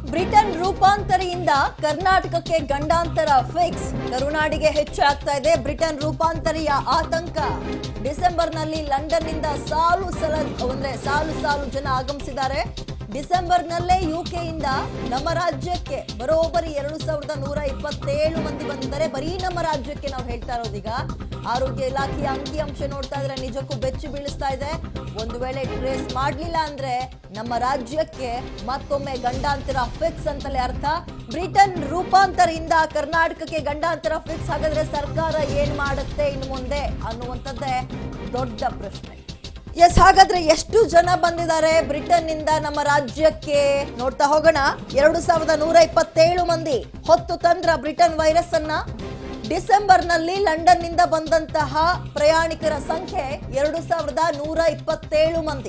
Britain ರೂಪಾಂತರಿಯಿಂದ ಕರ್ನಾಟಕಕ್ಕೆ ಗಂಡಾಂತರ fix ಕರುನಾಡಿಗೆ ಹೆಚ್ಚಾಗ್ತಾ ಇದೆ ಬ್ರಿಟನ್ ರೂಪಾಂತರಿಯ ಆತಂಕ ಡಿಸೆಂಬರ್ನಲ್ಲಿ ಲಂಡನ್ನಿಂದ ಸಾಲು ಸಲ ಅಂದ್ರೆ ಸಾಲು ಸಾಲು ಜನ ಆಗಮಿಸಿದ್ದಾರೆ ಡಿಸೆಂಬರ್ನಲ್ಲೇ ಯುಕೆಯಿಂದ ನಮ್ಮ ರಾಜ್ಯಕ್ಕೆ ಬರೋಬ್ಬರಿ ಎರಡು ಸಾವಿರದ ನೂರ ಇಪ್ಪತ್ತೇಳು ಮಂದಿ ಬಂದಿದ್ದಾರೆ ಬರೀ ನಮ್ಮ ರಾಜ್ಯಕ್ಕೆ ನಾವು ಹೇಳ್ತಾ ಇರೋದೀಗ ಆರೋಗ್ಯ ಇಲಾಖೆಯ ಅಂಕಿಅಂಶ ನೋಡ್ತಾ ಇದ್ರೆ ನಿಜಕ್ಕೂ ಬೆಚ್ಚಿ ಬೀಳಿಸ್ತಾ ಇದೆ ಒಂದು ವೇಳೆ ಟ್ರೇಸ್ ಮಾಡ್ಲಿಲ್ಲ ಅಂದ್ರೆ ನಮ್ಮ ರಾಜ್ಯಕ್ಕೆ ಮತ್ತೊಮ್ಮೆ ಗಂಡಾಂತರ ಫಿಕ್ಸ್ ಅಂತಲೇ ಅರ್ಥ ಬ್ರಿಟನ್ ರೂಪಾಂತರದಿಂದ ಕರ್ನಾಟಕಕ್ಕೆ ಗಂಡಾಂತರ ಫಿಕ್ಸ್ ಹಾಗಾದ್ರೆ ಸರ್ಕಾರ ಏನ್ ಮಾಡುತ್ತೆ ಇನ್ನು ಮುಂದೆ ಅನ್ನುವಂಥದ್ದೇ ದೊಡ್ಡ ಪ್ರಶ್ನೆ ಎಸ್ ಹಾಗಾದ್ರೆ ಎಷ್ಟು ಜನ ಬಂದಿದ್ದಾರೆ ಬ್ರಿಟನ್ ನಿಂದ ನಮ್ಮ ರಾಜ್ಯಕ್ಕೆ ನೋಡ್ತಾ ಹೋಗೋಣ ಎರಡು ಸಾವಿರದ ನೂರ ಇಪ್ಪತ್ತೇಳು ಮಂದಿ ಹೊತ್ತು ತಂದ್ರ ಬ್ರಿಟನ್ ವೈರಸ್ ಅನ್ನ ಡಿಸೆಂಬರ್ನಲ್ಲಿ ಲಂಡನ್ ನಿಂದ ಬಂದಂತಹ ಪ್ರಯಾಣಿಕರ ಸಂಖ್ಯೆ ಎರಡು ಸಾವಿರದ ನೂರ ಇಪ್ಪತ್ತೇಳು ಮಂದಿ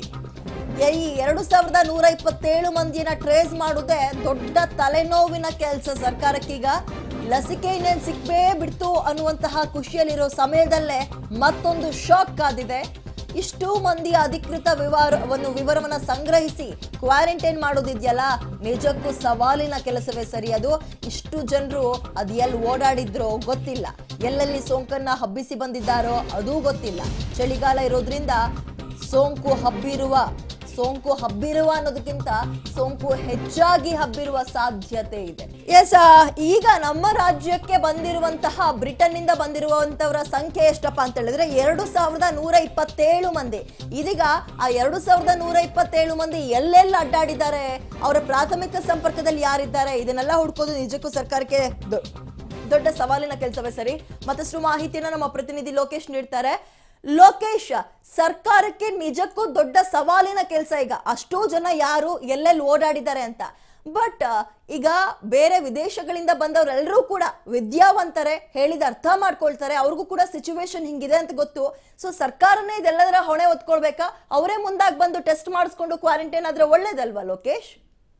ಈ ಎರಡು ಸಾವಿರದ ನೂರ ಇಪ್ಪತ್ತೇಳು ಮಂದಿಯನ್ನ ಟ್ರೇಸ್ ಮಾಡುವುದೇ ದೊಡ್ಡ ತಲೆನೋವಿನ ಕೆಲಸ ಸರ್ಕಾರಕ್ಕೀಗ ಲಸಿಕೆ ಇನ್ನೇನು ಸಿಕ್ಕೇ ಬಿಡ್ತು ಅನ್ನುವಂತಹ ಖುಷಿಯಲ್ಲಿರೋ ಸಮಯದಲ್ಲೇ ಮತ್ತೊಂದು ಶಾಕ್ ಕಾದಿದೆ ಇಷ್ಟು ಮಂದಿ ಅಧಿಕೃತ ವಿವರವನ್ನು ವಿವರವನ್ನ ಸಂಗ್ರಹಿಸಿ ಕ್ವಾರಂಟೈನ್ ಮಾಡೋದಿದೆಯಲ್ಲ ನಿಜಕ್ಕೂ ಸವಾಲಿನ ಕೆಲಸವೇ ಸರಿ ಅದು ಇಷ್ಟು ಜನರು ಅದು ಎಲ್ಲಿ ಓಡಾಡಿದ್ರೋ ಗೊತ್ತಿಲ್ಲ ಎಲ್ಲೆಲ್ಲಿ ಸೋಂಕನ್ನ ಹಬ್ಬಿಸಿ ಬಂದಿದ್ದಾರೋ ಅದೂ ಗೊತ್ತಿಲ್ಲ ಚಳಿಗಾಲ ಇರೋದ್ರಿಂದ ಸೋಂಕು ಹಬ್ಬಿರುವ ಸೋಂಕು ಹಬ್ಬಿರುವ ಅನ್ನೋದಕ್ಕಿಂತ ಸೋಂಕು ಹೆಚ್ಚಾಗಿ ಹಬ್ಬಿರುವ ಸಾಧ್ಯತೆ ಇದೆ ಎಸ್ ಈಗ ನಮ್ಮ ರಾಜ್ಯಕ್ಕೆ ಬಂದಿರುವಂತಹ ಬ್ರಿಟನ್ ನಿಂದ ಬಂದಿರುವಂತವರ ಸಂಖ್ಯೆ ಎಷ್ಟಪ್ಪ ಅಂತ ಹೇಳಿದ್ರೆ ಎರಡು ಸಾವಿರದ ನೂರ ಇಪ್ಪತ್ತೇಳು ಮಂದಿ ಇದೀಗ ಆ ಎರಡು ಸಾವಿರದ ನೂರ ಇಪ್ಪತ್ತೇಳು ಮಂದಿ ಎಲ್ಲೆಲ್ಲಿ ಅಡ್ಡಾಡಿದ್ದಾರೆ ಅವರ ಪ್ರಾಥಮಿಕ ಸಂಪರ್ಕದಲ್ಲಿ ಯಾರಿದ್ದಾರೆ ಇದನ್ನೆಲ್ಲ ಹುಡ್ಕೋದು ನಿಜಕ್ಕೂ ಸರ್ಕಾರಕ್ಕೆ ದೊ- ದೊಡ್ಡ ಸವಾಲಿನ ಕೆಲಸವೇ ಸರಿ ಮತ್ತಷ್ಟು ಮಾಹಿತಿನ ನಮ್ಮ ಪ್ರತಿನಿಧಿ ಲೋಕೇಶ್ ನೀಡ್ತಾರೆ ಲೋಕೇಶ್ ಸರ್ಕಾರಕ್ಕೆ ನಿಜಕ್ಕೂ ದೊಡ್ಡ ಸವಾಲಿನ ಕೆಲಸ ಈಗ ಅಷ್ಟೋ ಜನ ಯಾರು ಎಲ್ಲೆಲ್ಲಿ ಓಡಾಡಿದ್ದಾರೆ ಅಂತ ಬಟ್ ಈಗ ಬೇರೆ ವಿದೇಶಗಳಿಂದ ಬಂದವರೆಲ್ಲರೂ ಕೂಡ ವಿದ್ಯಾವಂತರೆ ಹೇಳಿದ ಅರ್ಥ ಮಾಡ್ಕೊಳ್ತಾರೆ ಅವ್ರಿಗೂ ಕೂಡ ಸಿಚುವೇಶನ್ ಹಿಂಗಿದೆ ಅಂತ ಗೊತ್ತು ಸೊ ಸರ್ಕಾರನೇ ಇದೆಲ್ಲದರ ಹೊಣೆ ಹೊತ್ಕೊಳ್ಬೇಕಾ ಅವರೇ ಮುಂದಾಗಿ ಬಂದು ಟೆಸ್ಟ್ ಮಾಡಿಸ್ಕೊಂಡು ಕ್ವಾರಂಟೈನ್ ಆದ್ರೆ ಒಳ್ಳೇದಲ್ವಾ ಲೋಕೇಶ್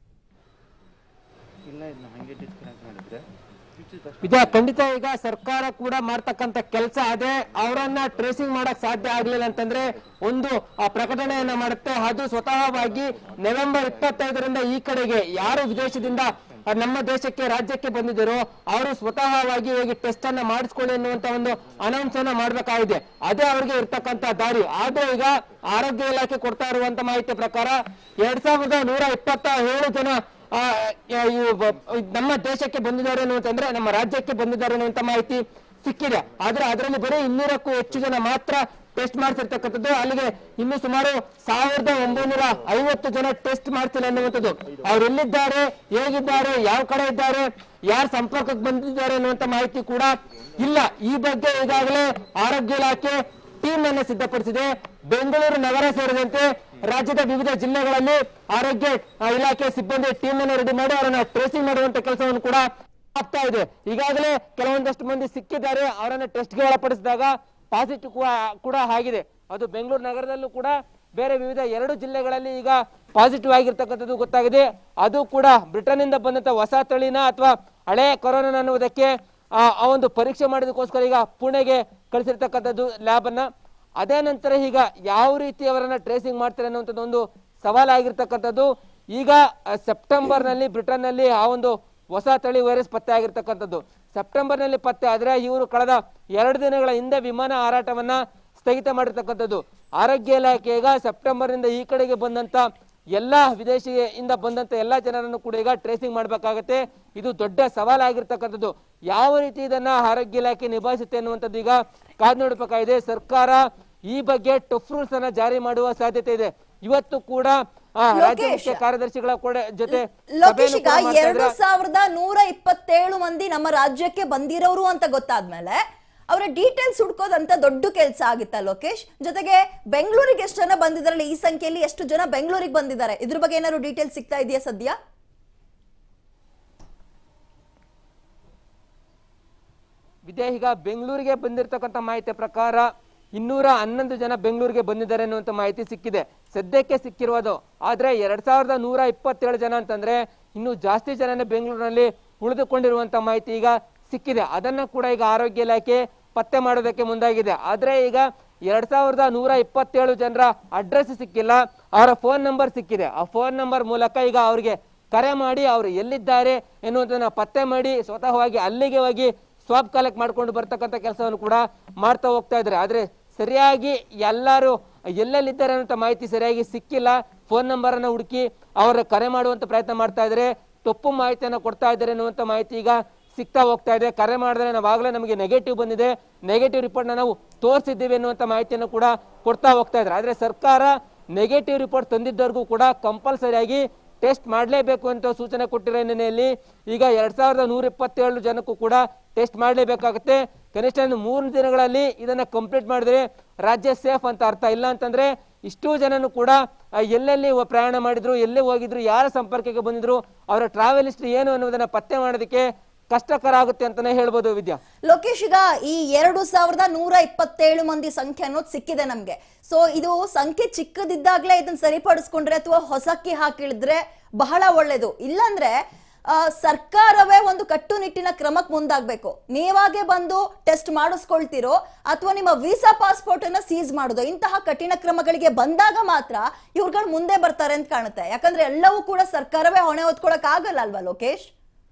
ಇಲ್ಲ ಇದನ್ನ ಹಂಗೆ ಡಿಸ್ಕನೆಕ್ಟ್ ಮಾಡಿದ್ರೆ ವಿದ್ಯಾ ಖಂಡಿತ ಈಗ ಸರ್ಕಾರ ಕೂಡ ಮಾಡ್ತಕ್ಕಂತ ಕೆಲಸ ಅದೇ ಅವರನ್ನ ಟ್ರೇಸಿಂಗ್ ಮಾಡಕ್ ಸಾಧ್ಯ ಆಗ್ಲಿಲ್ಲ ಅಂತಂದ್ರೆ ಒಂದು ಆ ಪ್ರಕಟಣೆಯನ್ನ ಮಾಡುತ್ತೆ ಅದು ಸ್ವತಃವಾಗಿ ನವೆಂಬರ್ ಇಪ್ಪತ್ತೈದರಿಂದ ಈ ಕಡೆಗೆ ಯಾರು ವಿದೇಶದಿಂದ ಆ, ನಮ್ಮ ದೇಶಕ್ಕೆ ರಾಜ್ಯಕ್ಕೆ ಬಂದಿದ್ದಾರೋ ಅವರು ಸ್ವತಃವಾಗಿ ಹೋಗಿ ಟೆಸ್ಟ್ ಅನ್ನ ಮಾಡಿಸ್ಕೊಳ್ಳಿ ಅನ್ನುವಂತ ಒಂದು ಅನೌನ್ಸ್ ಅನ್ನ ಮಾಡ್ಬೇಕಾಗಿದೆ ಅದೇ ಅವರಿಗೆ ಇರ್ತಕ್ಕಂತ ದಾರಿ ಆದ್ರೆ ಈಗ ಆರೋಗ್ಯ ಇಲಾಖೆ ಕೊಡ್ತಾ ಇರುವಂತ ಮಾಹಿತಿ ಪ್ರಕಾರ ಎರಡ್ ಸಾವಿರದ ನೂರ ಇಪ್ಪತ್ತ ಏಳು ಜನ ಆ, ಆ, ಇವು ಬ- ಇದ್ ನಮ್ಮ ದೇಶಕ್ಕೆ ಬಂದಿದ್ದಾರೆ ಅನ್ನುವಂತಂದ್ರೆ ನಮ್ಮ ರಾಜ್ಯಕ್ಕೆ ಬಂದಿದ್ದಾರೆ ಅನ್ನುವಂತ ಮಾಹಿತಿ ಸಿಕ್ಕಿದೆ ಆದ್ರೆ ಅದರಲ್ಲಿ ಬರೀ ಇನ್ನೂರಕ್ಕೂ ಹೆಚ್ಚು ಜನ ಮಾತ್ರ ಟೆಸ್ಟ್ ಮಾಡ್ತಿರ್ತಕ್ಕಂಥದ್ದು ಅಲ್ಲಿಗೆ ಇನ್ನು ಸುಮಾರು ಸಾವಿರದ ಒಂಬೈನೂರ ಐವತ್ತು ಜನ ಟೆಸ್ಟ್ ಮಾಡ್ತಿಲ್ಲ ಅನ್ನುವಂಥದ್ದು ಅವ್ರು ಎಲ್ಲಿದ್ದಾರೆ ಹೇಗಿದ್ದಾರೆ ಯಾವ ಕಡೆ ಇದ್ದಾರೆ ಯಾರ ಸಂಪರ್ಕಕ್ಕೆ ಬಂದಿದ್ದಾರೆ ಅನ್ನುವಂತ ಮಾಹಿತಿ ಕೂಡ ಇಲ್ಲ ಈ ಬಗ್ಗೆ ಈಗಾಗಲೇ ಆರೋಗ್ಯ ಇಲಾಖೆ ಟೀಮ್ ಅನ್ನು ಸಿದ್ಧಪಡಿಸಿದೆ ಬೆಂಗಳೂರು ನಗರ ಸೇರಿದಂತೆ ರಾಜ್ಯದ ವಿವಿಧ ಜಿಲ್ಲೆಗಳಲ್ಲಿ ಆರೋಗ್ಯ ಆ, ಇಲಾಖೆ ಸಿಬ್ಬಂದಿ ಟೀಮ್ ಅನ್ನು ರೆಡಿ ಮಾಡಿ ಅವರನ್ನ ಟ್ರೇಸಿಂಗ್ ಮಾಡುವಂತ ಕೆಲಸವನ್ನು ಕೂಡ ಆಗ್ತಾ ಇದೆ ಈಗಾಗಲೇ ಕೆಲವೊಂದಷ್ಟು ಮಂದಿ ಸಿಕ್ಕಿದ್ದಾರೆ ಅವರನ್ನ ಟೆಸ್ಟ್ಗೆ ಒಳಪಡಿಸಿದಾಗ ಪಾಸಿಟಿವ್ ಕೂಡ ಆಗಿದೆ ಅದು ಬೆಂಗಳೂರು ನಗರದಲ್ಲೂ ಕೂಡ ಬೇರೆ ವಿವಿಧ ಎರಡು ಜಿಲ್ಲೆಗಳಲ್ಲಿ ಈಗ ಪಾಸಿಟಿವ್ ಆಗಿರ್ತಕ್ಕಂಥದ್ದು ಗೊತ್ತಾಗಿದೆ ಅದು ಕೂಡ ಬ್ರಿಟನ್ ಇಂದ ಬಂದಂತ ಹೊಸ ತಳಿನ ಅಥವಾ ಹಳೆ ಕೊರೋನಾ ಅನ್ನುವುದಕ್ಕೆ ಆ ಆ ಒಂದು ಪರೀಕ್ಷೆ ಮಾಡೋದಕ್ಕೋಸ್ಕರ ಈಗ ಪುಣೆಗೆ ಕಳಿಸಿರ್ತಕ್ಕಂಥದ್ದು ಲ್ಯಾಬ್ ಅನ್ನ ಅದೇ ನಂತರ ಈಗ ಯಾವ ರೀತಿ ಅವರನ್ನ ಟ್ರೇಸಿಂಗ್ ಮಾಡ್ತಾರೆ ಅನ್ನುವಂಥದ್ದು ಒಂದು ಸವಾಲಾಗಿರ್ತಕ್ಕಂಥದ್ದು ಈಗ ಸೆಪ್ಟೆಂಬರ್ ನಲ್ಲಿ ಬ್ರಿಟನ್ ನಲ್ಲಿ ಆ ಒಂದು ಹೊಸ ತಳಿ ವೈರಸ್ ಪತ್ತೆ ಆಗಿರ್ತಕ್ಕಂಥದ್ದು ಸೆಪ್ಟೆಂಬರ್ ನಲ್ಲಿ ಪತ್ತೆ ಆದ್ರೆ ಇವರು ಕಳೆದ ಎರಡು ದಿನಗಳ ಹಿಂದೆ ವಿಮಾನ ಹಾರಾಟವನ್ನ ಸ್ಥಗಿತ ಮಾಡಿರ್ತಕ್ಕಂಥದ್ದು ಆರೋಗ್ಯ ಇಲಾಖೆ ಈಗ ಸೆಪ್ಟೆಂಬರ್ ನಿಂದ ಈ ಕಡೆಗೆ ಬಂದಂತ ಎಲ್ಲಾ ವಿದೇಶಿಯಿಂದ ಬಂದಂತ ಎಲ್ಲಾ ಜನರನ್ನು ಕೂಡ ಈಗ ಟ್ರೇಸಿಂಗ್ ಮಾಡ್ಬೇಕಾಗತ್ತೆ ಇದು ದೊಡ್ಡ ಸವಾಲಾಗಿರ್ತಕ್ಕಂಥದ್ದು ಯಾವ ರೀತಿ ಇದನ್ನ ಆರೋಗ್ಯ ಇಲಾಖೆ ನಿಭಾಯಿಸುತ್ತೆ ಅನ್ನುವಂಥದ್ದು ಈಗ ಕಾದ್ ನೋಡಬೇಕಾಗಿದೆ ಸರ್ಕಾರ ಈ ಬಗ್ಗೆ ಟಫ್ ರೂಲ್ಸ್ ಅನ್ನ ಜಾರಿ ಮಾಡುವ ಸಾಧ್ಯತೆ ಇದೆ ಇವತ್ತು ಕೂಡ ಆ, ರಾಜ್ಯ ಮುಖ್ಯ ಕಾರ್ಯದರ್ಶಿಗಳ ಕೂಡ ಜೊತೆ ಲೋಕೇಶ್ ಸಭೆಯನ್ನು ಈಗ ಕೂಡ ಮಾಡ್ತಾ ಎರಡು ಇದ್ದಾರೆ. ಸಾವಿರದ ನೂರ ಇಪ್ಪತ್ತೇಳು ಮಂದಿ ನಮ್ಮ ರಾಜ್ಯಕ್ಕೆ ಬಂದಿರೋರು ಅಂತ ಗೊತ್ತಾದ್ಮೇಲೆ ಅವರ ಡೀಟೇಲ್ಸ್ ಹುಡ್ಕೋದಂತ ದೊಡ್ಡ ಕೆಲಸ ಆಗಿತ್ತ ಲೋಕೇಶ್ ಜೊತೆಗೆ ಬೆಂಗಳೂರಿಗೆ ಎಷ್ಟು ಜನ ಬಂದಿದ್ದಾರಲ್ಲ ಈ ಸಂಖ್ಯೆಯಲ್ಲಿ ಎಷ್ಟು ಜನ ಬೆಂಗಳೂರಿಗೆ ಬಂದಿದ್ದಾರೆ ಇದ್ರ ಬಗ್ಗೆ ಏನಾದ್ರು ಡೀಟೇಲ್ಸ್ ಸಿಗ್ತಾ ಇದೆಯಾ ಸದ್ಯ ವಿದ್ಯಾ ಈಗ ಬೆಂಗಳೂರಿಗೆ ಬಂದಿರತಕ್ಕಂತ ಮಾಹಿತಿ ಪ್ರಕಾರ ಇನ್ನೂರ ಹನ್ನೊಂದು ಜನ ಬೆಂಗಳೂರಿಗೆ ಬಂದಿದ್ದಾರೆ ಅನ್ನುವಂತ ಮಾಹಿತಿ ಸಿಕ್ಕಿದೆ ಸದ್ಯಕ್ಕೆ ಸಿಕ್ಕಿರುವುದು ಆದ್ರೆ ಎರಡ್ ಸಾವಿರದ ನೂರ ಇಪ್ಪತ್ತೇಳು ಜನ ಅಂತಂದ್ರೆ ಇನ್ನು ಜಾಸ್ತಿ ಜನನೇ ಬೆಂಗಳೂರಿನಲ್ಲಿ ಉಳಿದುಕೊಂಡಿರುವಂತ ಮಾಹಿತಿ ಈಗ ಸಿಕ್ಕಿದೆ ಅದನ್ನ ಕೂಡ ಈಗ ಆರೋಗ್ಯ ಇಲಾಖೆ ಪತ್ತೆ ಮಾಡೋದಕ್ಕೆ ಮುಂದಾಗಿದೆ ಆದ್ರೆ ಈಗ ಎರಡ್ ಸಾವಿರದ ನೂರ ಇಪ್ಪತ್ತೇಳು ಜನರ ಅಡ್ರೆಸ್ ಸಿಕ್ಕಿಲ್ಲ ಅವರ ಫೋನ್ ನಂಬರ್ ಸಿಕ್ಕಿದೆ ಆ ಫೋನ್ ನಂಬರ್ ಮೂಲಕ ಈಗ ಅವರಿಗೆ ಕರೆ ಮಾಡಿ ಅವರು ಎಲ್ಲಿದ್ದಾರೆ ಎನ್ನುವುದನ್ನ ಪತ್ತೆ ಮಾಡಿ ಸ್ವತಃವಾಗಿ ಅಲ್ಲಿಗೆ ಹೋಗಿ ಸ್ವಾಬ್ ಕಲೆಕ್ಟ್ ಮಾಡ್ಕೊಂಡು ಬರ್ತಕ್ಕಂಥ ಕೆಲಸವನ್ನು ಕೂಡ ಮಾಡ್ತಾ ಹೋಗ್ತಾ ಇದ್ದಾರೆ ಆದರೆ ಸರಿಯಾಗಿ ಎಲ್ಲರೂ ಎಲ್ಲೆಲ್ಲಿದ್ದಾರೆ ಅನ್ನುವಂಥ ಮಾಹಿತಿ ಸರಿಯಾಗಿ ಸಿಕ್ಕಿಲ್ಲ ಫೋನ್ ನಂಬರನ್ನು ಹುಡುಕಿ ಅವರ ಕರೆ ಮಾಡುವಂಥ ಪ್ರಯತ್ನ ಮಾಡ್ತಾ ಇದ್ದಾರೆ ತಪ್ಪು ಮಾಹಿತಿಯನ್ನು ಕೊಡ್ತಾ ಇದ್ದಾರೆ ಅನ್ನುವಂಥ ಮಾಹಿತಿ ಈಗ ಸಿಗ್ತಾ ಹೋಗ್ತಾ ಇದೆ ಕರೆ ಮಾಡಿದ್ರೆ ನಾವಾಗಲೇ ನಮಗೆ ನೆಗೆಟಿವ್ ಬಂದಿದೆ ನೆಗೆಟಿವ್ ರಿಪೋರ್ಟ್ನ ನಾವು ತೋರಿಸಿದ್ದೀವಿ ಅನ್ನುವಂಥ ಮಾಹಿತಿಯನ್ನು ಕೂಡ ಕೊಡ್ತಾ ಹೋಗ್ತಾ ಇದ್ದಾರೆ ಆದರೆ ಸರ್ಕಾರ ನೆಗೆಟಿವ್ ರಿಪೋರ್ಟ್ ತಂದಿದ್ದವರೆಗೂ ಕೂಡ ಕಂಪಲ್ಸರಿಯಾಗಿ ಟೆಸ್ಟ್ ಮಾಡಲೇಬೇಕು ಅಂತ ಸೂಚನೆ ಕೊಟ್ಟಿರೋ ಹಿನ್ನೆಲೆಯಲ್ಲಿ ಈಗ ಎರಡ್ ಸಾವಿರದ ನೂರ ಇಪ್ಪತ್ತೇಳು ಜನಕ್ಕೂ ಕೂಡ ಟೆಸ್ಟ್ ಮಾಡಲೇಬೇಕಾಗುತ್ತೆ ಕನಿಷ್ಠ ಒಂದು ಮೂರು ದಿನಗಳಲ್ಲಿ ಇದನ್ನ ಕಂಪ್ಲೀಟ್ ಮಾಡಿದ್ರೆ ರಾಜ್ಯ ಸೇಫ್ ಅಂತ ಅರ್ಥ ಇಲ್ಲ ಅಂತಂದ್ರೆ ಇಷ್ಟೂ ಜನನು ಕೂಡ ಆ, ಎಲ್ಲೆಲ್ಲಿ ವ- ಪ್ರಯಾಣ ಮಾಡಿದ್ರು ಎಲ್ಲೇ ಹೋಗಿದ್ರು ಯಾರ ಸಂಪರ್ಕಕ್ಕೆ ಬಂದಿದ್ರು ಅವರ ಟ್ರಾವೆಲ್ ಹಿಸ್ಟ್ರಿ ಏನು ಅನ್ನೋದನ್ನ ಪತ್ತೆ ಮಾಡೋದಕ್ಕೆ ಕಷ್ಟಕರ ಆಗುತ್ತೆ ಅಂತಾನೆ ಹೇಳ್ಬೋದು ವಿದ್ಯಾ ಲೋಕೇಶ್ ಈಗ ಈ ಎರಡು ಸಾವಿರದ ನೂರ ಇಪ್ಪತ್ತೇಳು ಮಂದಿ ಸಂಖ್ಯೆ ಅನ್ನೋದು ಸಿಕ್ಕಿದೆ ನಮ್ಗೆ ಸೊ ಇದು ಸಂಖ್ಯೆ ಚಿಕ್ಕದಿದ್ದಾಗ್ಲೇ ಇದನ್ನ ಸರಿಪಡಿಸ್ಕೊಂಡ್ರೆ ಅಥವಾ ಹೊಸಕ್ಕಿ ಹಾಕಿಳಿದ್ರೆ ಬಹಳ ಒಳ್ಳೇದು ಇಲ್ಲಾಂದ್ರೆ ಆ, ಸರ್ಕಾರವೇ ಒಂದು ಕಟ್ಟುನಿಟ್ಟಿನ ಕ್ರಮಕ್ಕೆ ಮುಂದಾಗ್ಬೇಕು ನೀವಾಗೆ ಬಂದು ಟೆಸ್ಟ್ ಮಾಡಿಸ್ಕೊಳ್ತಿರೋ ಅಥವಾ ನಿಮ್ಮ ವೀಸಾ ಪಾಸ್ಪೋರ್ಟ್ ಅನ್ನ ಸೀಸ್ ಮಾಡೋದು ಇಂತಹ ಕಠಿಣ ಕ್ರಮಗಳಿಗೆ ಬಂದಾಗ ಮಾತ್ರ ಇವ್ರುಗಳು ಮುಂದೆ ಬರ್ತಾರೆ ಅಂತ ಕಾಣುತ್ತೆ ಯಾಕಂದ್ರೆ ಎಲ್ಲವೂ ಕೂಡ ಸರ್ಕಾರವೇ ಹೊಣೆ ಹೊತ್ಕೊಳಕ್ ಆಗಲ್ಲ ಅಲ್ವಾ ಲೋಕೇಶ್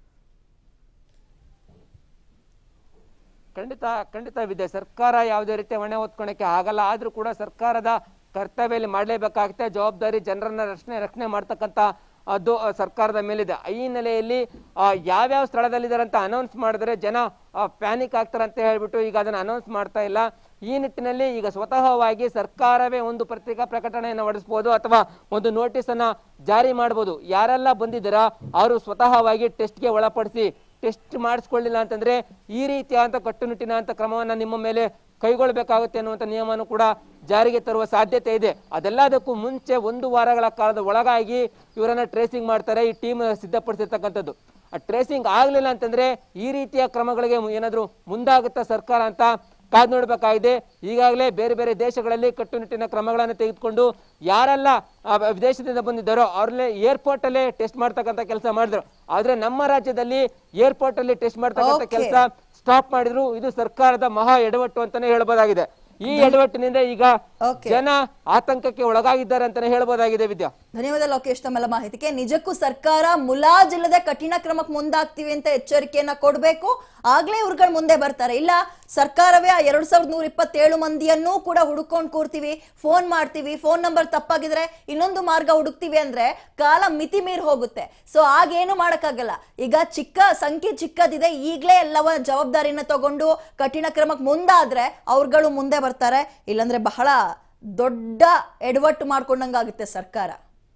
ಖಂಡಿತ ಖಂಡಿತ ವಿದ್ಯೆ ಸರ್ಕಾರ ಯಾವುದೇ ರೀತಿ ಹೊಣೆ ಹೊತ್ಕೊಳಕ್ಕೆ ಆಗಲ್ಲ ಆದ್ರೂ ಕೂಡ ಸರ್ಕಾರದ ಕರ್ತವ್ಯದಲ್ಲಿ ಮಾಡಲೇಬೇಕಾಗುತ್ತೆ ಜವಾಬ್ದಾರಿ ಜನರನ್ನ ರಕ್ಷಣೆ ರಕ್ಷಣೆ ಮಾಡ್ತಕ್ಕಂಥ ಅದು ಆ, ಸರ್ಕಾರದ ಮೇಲಿದೆ ಈ ಹಿನ್ನೆಲೆಯಲ್ಲಿ ಆ, ಯಾವ್ಯಾವ ಸ್ಥಳದಲ್ಲಿದ್ದಾರೆ ಅಂತ ಅನೌನ್ಸ್ ಮಾಡಿದ್ರೆ ಜನ ಪ್ಯಾನಿಕ್ ಆಗ್ತಾರೆ ಅಂತ ಹೇಳ್ಬಿಟ್ಟು ಈಗ ಅದನ್ನ ಅನೌನ್ಸ್ ಮಾಡ್ತಾ ಇಲ್ಲ ಈ ನಿಟ್ಟಿನಲ್ಲಿ ಈಗ ಸ್ವತಃವಾಗಿ ಸರ್ಕಾರವೇ ಒಂದು ಪತ್ರಿಕಾ ಪ್ರಕಟಣೆಯನ್ನು ಹೊರಡಿಸ್ಬೋದು ಅಥವಾ ಒಂದು ನೋಟಿಸ್ ಅನ್ನ ಜಾರಿ ಮಾಡ್ಬೋದು ಯಾರೆಲ್ಲ ಬಂದಿದ್ದೀರಾ ಅವರು ಸ್ವತಃವಾಗಿ ಟೆಸ್ಟ್ಗೆ ಒಳಪಡಿಸಿ ಟೆಸ್ಟ್ ಮಾಡಿಸ್ಕೊಳ್ಳಿಲ್ಲ ಅಂತಂದ್ರೆ ಈ ರೀತಿಯಾದಂಥ ಕಟ್ಟುನಿಟ್ಟಿನ ಕ್ರಮವನ್ನ ನಿಮ್ಮ ಮೇಲೆ ಕೈಗೊಳ್ಳಬೇಕಾಗುತ್ತೆ ಅನ್ನುವಂಥ ನಿಯಮವನ್ನು ಕೂಡ ಜಾರಿಗೆ ತರುವ ಸಾಧ್ಯತೆ ಇದೆ ಅದೆಲ್ಲದಕ್ಕೂ ಮುಂಚೆ ಒಂದು ವಾರಗಳ ಕಾಲದ ಒಳಗಾಗಿ ಇವರನ್ನ ಟ್ರೇಸಿಂಗ್ ಮಾಡ್ತಾರೆ ಈ ಟೀಮ್ ಸಿದ್ಧಪಡಿಸಿರ್ತಕ್ಕಂಥದ್ದು ಆ ಟ್ರೇಸಿಂಗ್ ಆಗ್ಲಿಲ್ಲ ಅಂತಂದ್ರೆ ಈ ರೀತಿಯ ಕ್ರಮಗಳಿಗೆ ಏನಾದ್ರು ಮುಂದಾಗುತ್ತಾ ಸರ್ಕಾರ ಅಂತ ಕಾದ್ ನೋಡಬೇಕಾಗಿದೆ ಈಗಾಗಲೇ ಬೇರೆ ಬೇರೆ ದೇಶಗಳಲ್ಲಿ ಕಟ್ಟುನಿಟ್ಟಿನ ಕ್ರಮಗಳನ್ನು ತೆಗೆದುಕೊಂಡು ಯಾರೆಲ್ಲ ಆ, ವಿದೇಶದಿಂದ ಬಂದಿದ್ದಾರೋ ಅವ್ರಲ್ಲೇ ಏರ್ಪೋರ್ಟ್ ಅಲ್ಲೇ ಟೆಸ್ಟ್ ಮಾಡ್ತಕ್ಕಂಥ ಕೆಲಸ ಮಾಡಿದ್ರು ಆದ್ರೆ ನಮ್ಮ ರಾಜ್ಯದಲ್ಲಿ ಏರ್ಪೋರ್ಟ್ ಅಲ್ಲಿ ಟೆಸ್ಟ್ ಮಾಡ್ತಕ್ಕಂಥ Okay. ಕೆಲಸ ಸ್ಟಾಪ್ ಮಾಡಿದ್ರು ಇದು ಸರ್ಕಾರದ ಮಹಾ ಎಡವಟ್ಟು ಅಂತಾನೆ ಹೇಳ್ಬೋದಾಗಿದೆ ಈ ಎಡವಟ್ಟಿನಿಂದ ಈಗ Okay. ಜನ ಆತಂಕಕ್ಕೆ ಒಳಗಾಗಿದ್ದಾರೆ ಅಂತಾನೆ ಹೇಳ್ಬೋದಾಗಿದೆ ವಿದ್ಯಾ ಧನ್ಯವಾದ ಲೋಕೇಶ್ ತಮ್ಮೆಲ್ಲ ಮಾಹಿತಿಗೆ ನಿಜಕ್ಕೂ ಸರ್ಕಾರ ಮುಲಾಜಿಲ್ಲದೆ ಕಠಿಣ ಕ್ರಮಕ್ಕೆ ಮುಂದಾಗ್ತೀವಿ ಅಂತ ಎಚ್ಚರಿಕೆಯನ್ನ ಕೊಡಬೇಕು ಆಗ್ಲೇ ಇವ್ರುಗಳು ಮುಂದೆ ಬರ್ತಾರೆ ಇಲ್ಲ ಸರ್ಕಾರವೇ ಆ ಎರಡ್ ಸಾವಿರದ ನೂರ ಇಪ್ಪತ್ತೇಳು ಮಂದಿಯನ್ನೂ ಕೂಡ ಹುಡುಕೊಂಡು ಕೂರ್ತೀವಿ ಫೋನ್ ಮಾಡ್ತೀವಿ ಫೋನ್ ನಂಬರ್ ತಪ್ಪಾಗಿದ್ರೆ ಇನ್ನೊಂದು ಮಾರ್ಗ ಹುಡುಕ್ತೀವಿ ಅಂದ್ರೆ ಕಾಲ ಮಿತಿ ಮೀರಿ ಹೋಗುತ್ತೆ ಸೊ ಆಗೇನು ಮಾಡಕ್ಕಾಗಲ್ಲ ಈಗ ಚಿಕ್ಕ ಸಂಖ್ಯೆ ಚಿಕ್ಕದಿದೆ ಈಗಲೇ ಎಲ್ಲವ ಜವಾಬ್ದಾರಿನ ತಗೊಂಡು ಕಠಿಣ ಕ್ರಮಕ್ಕೆ ಮುಂದಾದ್ರೆ ಅವ್ರುಗಳು ಮುಂದೆ ಬರ್ತಾರೆ ಇಲ್ಲಾಂದ್ರೆ ಬಹಳ ದೊಡ್ಡ ಎಡವಟ್ಟು ಮಾಡ್ಕೊಂಡಂಗಾಗುತ್ತೆ ಸರ್ಕಾರ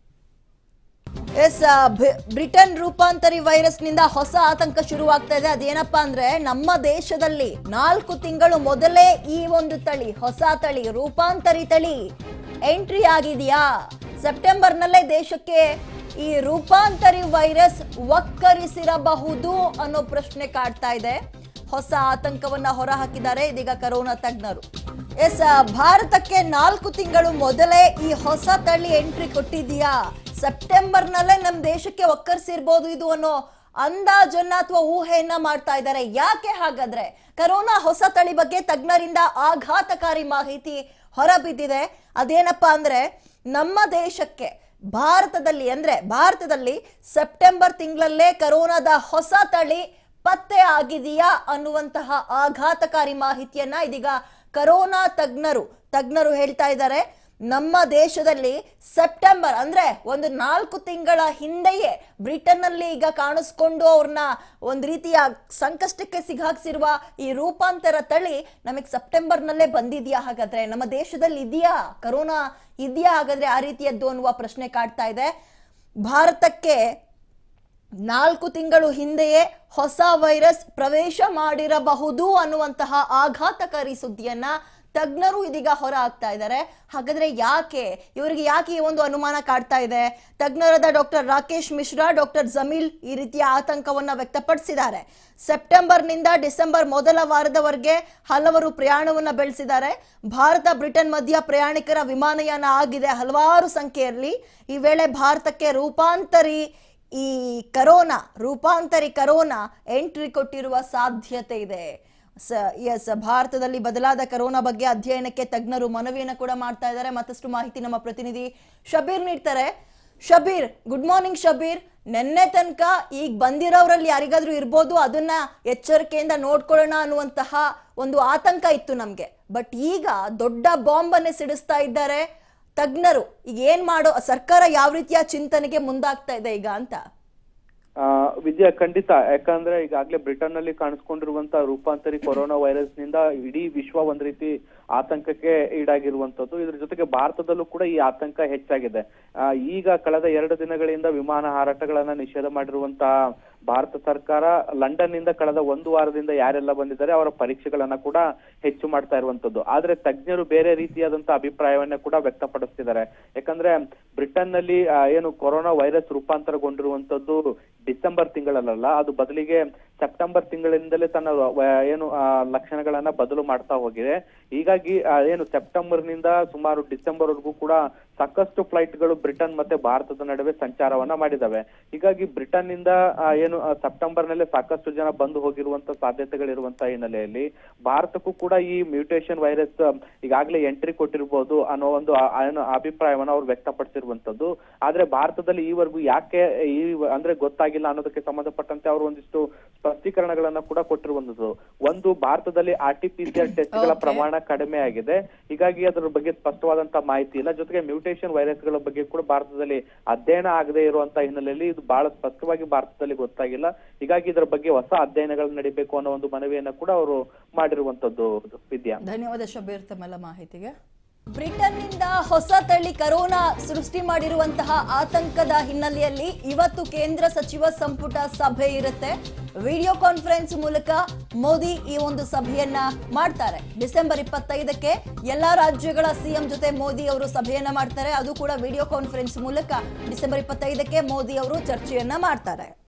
ಎಸ್ ಬ್ರಿಟನ್ ರೂಪಾಂತರಿ ವೈರಸ್ ನಿಂದ ಹೊಸ ಆತಂಕ ಶುರುವಾಗ್ತಾ ಇದೆ ಅದೇನಪ್ಪಾ ಅಂದ್ರೆ ನಮ್ಮ ದೇಶದಲ್ಲಿ ನಾಲ್ಕು ತಿಂಗಳು ಮೊದಲೇ ಈ ಒಂದು ತಳಿ ಹೊಸ ತಳಿ ರೂಪಾಂತರಿ ತಳಿ ಎಂಟ್ರಿ ಆಗಿದೆಯಾ ಸೆಪ್ಟೆಂಬರ್ ನಲ್ಲೇ ದೇಶಕ್ಕೆ ಈ ರೂಪಾಂತರಿ ವೈರಸ್ ಒಕ್ಕರಿಸಿರಬಹುದು ಅನ್ನೋ ಪ್ರಶ್ನೆ ಕಾಡ್ತಾ ಇದೆ ಹೊಸ ಆತಂಕವನ್ನ ಹೊರಹಾಕಿದ್ದಾರೆ ಇದೀಗ ಕರೋನಾ ತಜ್ಞರು ಎಸ್ ಭಾರತಕ್ಕೆ ನಾಲ್ಕು ತಿಂಗಳು ಮೊದಲೇ ಈ ಹೊಸ ತಳಿ ಎಂಟ್ರಿ ಕೊಟ್ಟಿದೆಯಾ ಸೆಪ್ಟೆಂಬರ್ ನಲ್ಲೇ ನಮ್ಮ ದೇಶಕ್ಕೆ ಒಕ್ಕರ್ಸಿರ್ಬೋದು ಇದು ಅನ್ನೋ ಅಂದಾಜನ್ನ ಅಥವಾ ಊಹೆಯನ್ನ ಮಾಡ್ತಾ ಇದ್ದಾರೆ ಯಾಕೆ ಹಾಗಾದ್ರೆ ಕರೋನಾ ಹೊಸ ತಳಿ ಬಗ್ಗೆ ತಜ್ಞರಿಂದ ಆಘಾತಕಾರಿ ಮಾಹಿತಿ ಹೊರಬಿದ್ದಿದೆ ಅದೇನಪ್ಪಾ ಅಂದ್ರೆ ನಮ್ಮ ದೇಶಕ್ಕೆ ಭಾರತದಲ್ಲಿ ಅಂದ್ರೆ ಭಾರತದಲ್ಲಿ ಸೆಪ್ಟೆಂಬರ್ ತಿಂಗಳಲ್ಲೇ ಕರೋನಾದ ಹೊಸ ತಳಿ ಪತ್ತೆ ಆಗಿದೆಯಾ ಅನ್ನುವಂತಹ ಆಘಾತಕಾರಿ ಮಾಹಿತಿಯನ್ನ ಇದೀಗ ಕರೋನಾ ತಜ್ಞರು ತಜ್ಞರು ಹೇಳ್ತಾ ಇದ್ದಾರೆ ನಮ್ಮ ದೇಶದಲ್ಲಿ ಸೆಪ್ಟೆಂಬರ್ ಅಂದ್ರೆ ಒಂದು ನಾಲ್ಕು ತಿಂಗಳ ಹಿಂದೆಯೇ ಬ್ರಿಟನ್ ನಲ್ಲಿ ಈಗ ಕಾಣಿಸ್ಕೊಂಡು ಅವ್ರನ್ನ ಒಂದ್ ರೀತಿಯ ಸಂಕಷ್ಟಕ್ಕೆ ಸಿಗಾಕ್ಸಿರುವ ಈ ರೂಪಾಂತರ ತಳಿ ನಮಗೆ ಸೆಪ್ಟೆಂಬರ್ ನಲ್ಲೇ ಬಂದಿದ್ಯಾ ಹಾಗಾದ್ರೆ ನಮ್ಮ ದೇಶದಲ್ಲಿ ಇದೆಯಾ ಕರೋನಾ ಇದೆಯಾ ಹಾಗಾದ್ರೆ ಆ ರೀತಿಯದ್ದು ಅನ್ನುವ ಪ್ರಶ್ನೆ ಕಾಡ್ತಾ ಇದೆ ಭಾರತಕ್ಕೆ ನಾಲ್ಕು ತಿಂಗಳು ಹಿಂದೆಯೇ ಹೊಸ ವೈರಸ್ ಪ್ರವೇಶ ಮಾಡಿರಬಹುದು ಅನ್ನುವಂತಹ ಆಘಾತಕಾರಿ ಸುದ್ದಿಯನ್ನ ತಜ್ಞರು ಇದೀಗ ಹೊರ ಹಾಕ್ತಾ ಇದ್ದಾರೆ ಹಾಗಾದ್ರೆ ಯಾಕೆ ಇವರಿಗೆ ಯಾಕೆ ಈ ಒಂದು ಅನುಮಾನ ಕಾಡ್ತಾ ಇದೆ ತಜ್ಞರಾದ ಡಾಕ್ಟರ್ ರಾಕೇಶ್ ಮಿಶ್ರಾ ಡಾಕ್ಟರ್ ಜಮೀಲ್ ಈ ರೀತಿಯ ಆತಂಕವನ್ನ ವ್ಯಕ್ತಪಡಿಸಿದ್ದಾರೆ ಸೆಪ್ಟೆಂಬರ್ನಿಂದ ಡಿಸೆಂಬರ್ ಮೊದಲ ವಾರದವರೆಗೆ ಹಲವರು ಪ್ರಯಾಣವನ್ನ ಬೆಳೆಸಿದ್ದಾರೆ ಭಾರತ ಬ್ರಿಟನ್ ಮಧ್ಯ ಪ್ರಯಾಣಿಕರ ವಿಮಾನಯಾನ ಆಗಿದೆ ಹಲವಾರು ಸಂಖ್ಯೆಯಲ್ಲಿ ಈ ವೇಳೆ ಭಾರತಕ್ಕೆ ರೂಪಾಂತರಿ ಈ ಕರೋನಾ ರೂಪಾಂತರಿ ಕರೋನಾ ಎಂಟ್ರಿ ಕೊಟ್ಟಿರುವ ಸಾಧ್ಯತೆ ಇದೆ ಸ ಎಸ್ ಭಾರತದಲ್ಲಿ ಬದಲಾದ ಕರೋನಾ ಬಗ್ಗೆ ಅಧ್ಯಯನಕ್ಕೆ ತಜ್ಞರು ಮನವಿಯನ್ನು ಕೂಡ ಮಾಡ್ತಾ ಇದ್ದಾರೆ ಮತ್ತಷ್ಟು ಮಾಹಿತಿ ನಮ್ಮ ಪ್ರತಿನಿಧಿ ಶಬೀರ್ ನೀಡ್ತಾರೆ ಶಬೀರ್ ಗುಡ್ ಮಾರ್ನಿಂಗ್ ಶಬೀರ್ ನೆನ್ನೆ ತನಕ ಈಗ ಬಂದಿರೋರಲ್ಲಿ ಯಾರಿಗಾದ್ರೂ ಇರ್ಬೋದು ಅದನ್ನ ಎಚ್ಚರಿಕೆಯಿಂದ ನೋಡ್ಕೊಳ್ಳೋಣ ಅನ್ನುವಂತಹ ಒಂದು ಆತಂಕ ಇತ್ತು ನಮ್ಗೆ ಬಟ್ ಈಗ ದೊಡ್ಡ ಬಾಂಬ್ ಅನ್ನೇ ಸಿಡಿಸ್ತಾ ಇದ್ದಾರೆ ತಜ್ಞರು ಈಗ ಏನ್ ಮಾಡೋ ಸರ್ಕಾರ ಯಾವ ರೀತಿಯ ಚಿಂತನೆಗೆ ಮುಂದಾಗ್ತಾ ಇದೆ ಈಗ ಅಂತ ಆ, ವಿದ್ಯಾ ಖಂಡಿತ ಯಾಕಂದ್ರೆ ಈಗಾಗಲೇ ಬ್ರಿಟನ್ ನಲ್ಲಿ ಕಾಣಿಸ್ಕೊಂಡಿರುವಂತ ರೂಪಾಂತರಿ ಕೊರೋನಾ ವೈರಸ್ ನಿಂದ ಇಡೀ ವಿಶ್ವ ಒಂದ್ ರೀತಿ ಆತಂಕಕ್ಕೆ ಈಡಾಗಿರುವಂತದ್ದು ಇದ್ರ ಜೊತೆಗೆ ಭಾರತದಲ್ಲೂ ಕೂಡ ಈ ಆತಂಕ ಹೆಚ್ಚಾಗಿದೆ ಆ, ಈಗ ಕಳೆದ ಎರಡು ದಿನಗಳಿಂದ ವಿಮಾನ ಹಾರಾಟಗಳನ್ನ ನಿಷೇಧ ಮಾಡಿರುವಂತಹ ಭಾರತ ಸರ್ಕಾರ ಲಂಡನ್ ನಿಂದ ಕಳೆದ ಒಂದು ವಾರದಿಂದ ಯಾರೆಲ್ಲ ಬಂದಿದ್ದಾರೆ ಅವರ ಪರೀಕ್ಷೆಗಳನ್ನ ಕೂಡ ಹೆಚ್ಚು ಮಾಡ್ತಾ ಇರುವಂತದ್ದು ಆದ್ರೆ ತಜ್ಞರು ಬೇರೆ ರೀತಿಯಾದಂತಹ ಅಭಿಪ್ರಾಯವನ್ನ ಕೂಡ ವ್ಯಕ್ತಪಡಿಸ್ತಿದ್ದಾರೆ ಯಾಕಂದ್ರೆ ಬ್ರಿಟನ್ ನಲ್ಲಿ ಆ, ಏನು ಕೊರೋನಾ ವೈರಸ್ ರೂಪಾಂತರಗೊಂಡಿರುವಂತದ್ದು ಡಿಸೆಂಬರ್ ತಿಂಗಳಲ್ಲ ಅದು ಬದಲಿಗೆ ಸೆಪ್ಟೆಂಬರ್ ತಿಂಗಳಿಂದಲೇ ತನ್ನ ವ- ಏನು ಆ, ಲಕ್ಷಣಗಳನ್ನ ಬದಲು ಮಾಡ್ತಾ ಹೋಗಿದೆ ಹೀಗಾಗಿ ಆ, ಏನು ಸೆಪ್ಟೆಂಬರ್ ನಿಂದ ಸುಮಾರು ಡಿಸೆಂಬರ್ ವರೆಗೂ ಕೂಡ ಸಾಕಷ್ಟು ಫ್ಲೈಟ್ ಗಳು ಬ್ರಿಟನ್ ಮತ್ತೆ ಭಾರತದ ನಡುವೆ ಸಂಚಾರವನ್ನ ಮಾಡಿದಾವೆ ಹೀಗಾಗಿ ಬ್ರಿಟನ್ ನಿಂದ ಆ, ಏನು ಆ, ಸೆಪ್ಟೆಂಬರ್ ನಲ್ಲೇ ಸಾಕಷ್ಟು ಜನ ಬಂದು ಹೋಗಿರುವಂತ ಸಾಧ್ಯತೆಗಳಿರುವಂತ ಹಿನ್ನೆಲೆಯಲ್ಲಿ ಭಾರತಕ್ಕೂ ಕೂಡ ಈ ಮ್ಯೂಟೇಷನ್ ವೈರಸ್ ಈಗಾಗಲೇ ಎಂಟ್ರಿ ಕೊಟ್ಟಿರ್ಬೋದು ಅನ್ನೋ ಒಂದು ಆ- ಆ ಏನು ಅಭಿಪ್ರಾಯವನ್ನ ಅವ್ರು ವ್ಯಕ್ತಪಡಿಸಿರುವಂತದ್ದು ಆದ್ರೆ ಭಾರತದಲ್ಲಿ ಈವರೆಗೂ ಯಾಕೆ ಈ ಅಂದ್ರೆ ಗೊತ್ತಾಗಿಲ್ಲ ಅನ್ನೋದಕ್ಕೆ ಸಂಬಂಧಪಟ್ಟಂತೆ ಅವರು ಒಂದಿಷ್ಟು ಸ್ಪಷ್ಟೀಕರಣಗಳನ್ನ ಕೂಡ ಕೊಟ್ಟಿರುವಂತದ್ದು ಒಂದು ಭಾರತದಲ್ಲಿ R T P C R test ಗಳ Okay. ಪ್ರಮಾಣ ಕಡಿಮೆ ಆಗಿದೆ ಹೀಗಾಗಿ ಅದರ ಬಗ್ಗೆ ಸ್ಪಷ್ಟವಾದಂತ ಮಾಹಿತಿ ಇಲ್ಲ ಜೊತೆಗೆ ಮ್ಯೂಟೇಷನ್ ವೈರಸ್ ಗಳ ಬಗ್ಗೆ ಕೂಡ ಭಾರತದಲ್ಲಿ ಅಧ್ಯಯನ ಆಗದೆ ಇರುವಂತ ಹಿನ್ನೆಲೆಯಲ್ಲಿ ಇದು ಬಹಳ ಸ್ಪಷ್ಟವಾಗಿ ಭಾರತದಲ್ಲಿ ಗೊತ್ತಾಗಿಲ್ಲ ಹೀಗಾಗಿ ಇದರ ಬಗ್ಗೆ ಹೊಸ ಅಧ್ಯಯನಗಳು ನಡಿಬೇಕು ಅನ್ನೋ ಒಂದು ಮನವಿಯನ್ನ ಕೂಡ ಅವರು ಮಾಡಿರುವಂತದ್ದು ವಿದ್ಯಾ ಧನ್ಯವಾದ ಶಬೀರ್ ತಮ್ಮೆಲ್ಲ ಮಾಹಿತಿಗೆ ಬ್ರಿಟನ್ನಿಂದ ಹೊಸ ತಳಿ ಕರೋನಾ ಸೃಷ್ಟಿ ಮಾಡಿರುವಂತಹ ಆತಂಕದ ಹಿನ್ನೆಲೆಯಲ್ಲಿ ಇವತ್ತು ಕೇಂದ್ರ ಸಚಿವ ಸಂಪುಟ ಸಭೆ ಇರುತ್ತೆ ವಿಡಿಯೋ ಕಾನ್ಫರೆನ್ಸ್ ಮೂಲಕ ಮೋದಿ ಈ ಒಂದು ಸಭೆಯನ್ನ ಮಾಡ್ತಾರೆ ಡಿಸೆಂಬರ್ ಇಪ್ಪತ್ತೈದಕ್ಕೆ ಎಲ್ಲಾ ರಾಜ್ಯಗಳ ಸಿಎಂ ಜೊತೆ ಮೋದಿ ಅವರು ಸಭೆಯನ್ನ ಮಾಡ್ತಾರೆ ಅದು ಕೂಡ ವಿಡಿಯೋ ಕಾನ್ಫರೆನ್ಸ್ ಮೂಲಕ ಡಿಸೆಂಬರ್ ಇಪ್ಪತ್ತೈದಕ್ಕೆ ಮೋದಿ ಅವರು ಚರ್ಚೆಯನ್ನ ಮಾಡ್ತಾರೆ